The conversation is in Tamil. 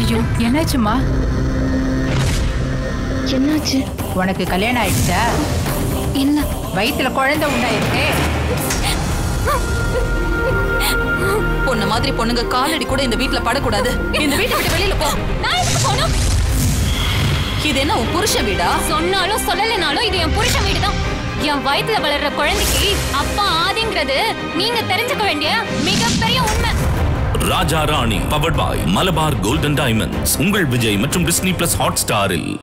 ஐயோ என்னாச்சுமா என்னாச்சு உனக்கு கல்யாணம் ஆயிடுச்சா இல்ல வயித்துல குழந்தை உண்டாயிருக்கு பொண்ணு மாதிரி பொண்ணுங்க காலடி கூட இந்த வீட்ல படக்கூடாது இந்த வீட்டை விட்டு வெளியில போ நான் எதுக்கு போகணும் இது என்ன உன் புருஷ வீடா சொன்னாலும் சொல்லலைனாலும் இது என் புருஷன் வீடு தான் என் வயித்துல வளர்ற குழந்தைக்கு அப்பா ஆதிங்கிறது நீங்க தெரிஞ்சுக்க வேண்டிய மிகப்பெரிய உண்மை Raja Rani powered by Malabar golden diamonds உங்கள் விஜய் மற்றும் டிஸ்னி பிளஸ் ஹாட் ஸ்டாரில்